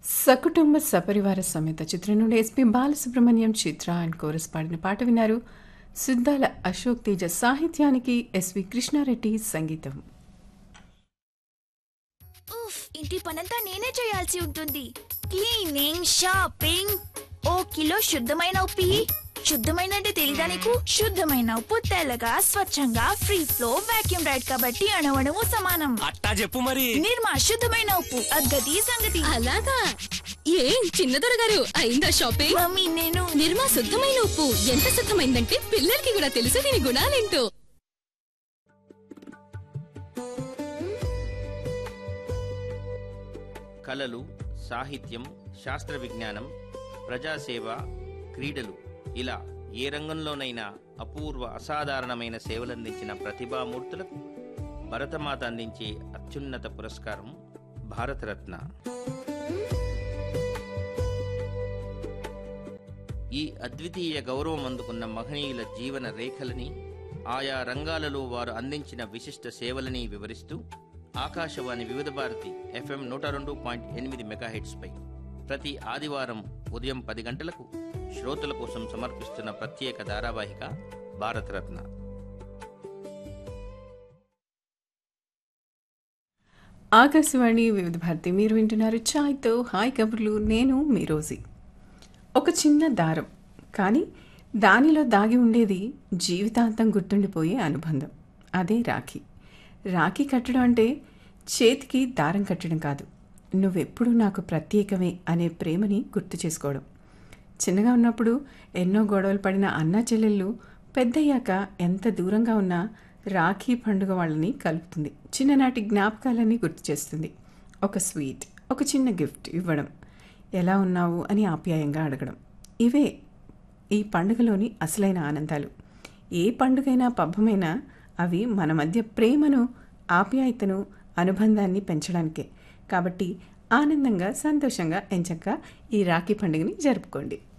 సకుటుంబ సపరివార సమేత చిత్రం నుండి SP Balasubrahmanyam Chitra and chorus పాడిన పాట విన్నారు సిద్ధాల అశోక్ తేజ సాహిత్యానికి ఎస్వి కృష్ణారెడ్డి సంగీతం ఉఫ్ ఇంటి పనంతా నేనే చేయాల్సి ఉంటుంది క్లీనింగ్ షాపింగ్ ఓ కిలో శుద్ధమైన ఉప్పి శుద్ధమైన అంటే తెలీదా నీకు శుద్ధమైన ఉప్పు తెల్లగా స్వచ్ఛంగా ఫ్రీ ఫ్లో వాక్యూమ్ రైడ్ కాబట్టి అణవణము సమానం అట్టా చెప్పు మరి నిర్మా శుద్ధమైన ఉప్పు అద్గతి సంగతి అలాగా ఏం చిన్నదొర గారు అయిందా షాపింగ్ మమ్మీ నేను నిర్మా శుద్ధమైన ఉప్పు ఎంత శుద్ధమైందంటే పిల్లలకి కూడా తెలుసు దీని గుణాలేంటో కళలు సాహిత్యం శాస్త్ర విజ్ఞానం ప్రజాసేవ క్రీడలు ఇలా ఏ రంగంలోనైనా అపూర్వ అసాధారణమైన సేవలందించిన ప్రతిభామూర్తులకు భరతమాత అందించే అత్యున్నత పురస్కారం భారతరత్న ఈ అద్వితీయ గౌరవం అందుకున్న మహనీయుల జీవన రేఖలని ఆయా రంగాలలో వారు అందించిన విశిష్ట సేవలని వివరిస్తూ ఆకాశవాణి వివిధ భారతి ఎఫ్ఎం నూట రెండు పాయింట్ ఎనిమిది మెగాహెట్స్పై ప్రతి ఆదివారం ఉదయం పది గంటలకు శ్రోతల కోసం సమర్పిస్తున్న ప్రత్యేక ధారావాహిక భారతరత్న ఆకాశవాణి వివిధ భారతి మీరు వింటున్నారు ఛాయ్తో హాయ్ కబుర్లు నేను మీ రోజీ ఒక చిన్న దారం కానీ దానిలో దాగి ఉండేది జీవితాంతం గుర్తుండిపోయే అనుబంధం అదే రాఖీ రాఖీ కట్టడం అంటే చేతికి దారం కట్టడం కాదు నువ్వెప్పుడు నాకు ప్రత్యేకమే అనే ప్రేమని గుర్తు చేసుకోవడం చిన్నగా ఉన్నప్పుడు ఎన్నో గొడవలు పడిన అన్నా చెల్లెళ్ళు పెద్దయ్యాక ఎంత దూరంగా ఉన్నా రాఖీ పండుగ వాళ్ళని కలుపుతుంది చిన్ననాటి జ్ఞాపకాలన్నీ గుర్తు చేస్తుంది ఒక స్వీట్ ఒక చిన్న గిఫ్ట్ ఇవ్వడం ఎలా ఉన్నావు అని ఆప్యాయంగా అడగడం ఇవే ఈ పండుగలోని అసలైన ఆనందాలు ఏ పండుగైనా పబ్బమైనా అవి మన మధ్య ప్రేమను ఆప్యాయతను అనుబంధాన్ని పెంచడానికే కాబట్టి ఆనందంగా సంతోషంగా ఎంచక్క ఈ రాఖీ పండుగని జరుపుకోండి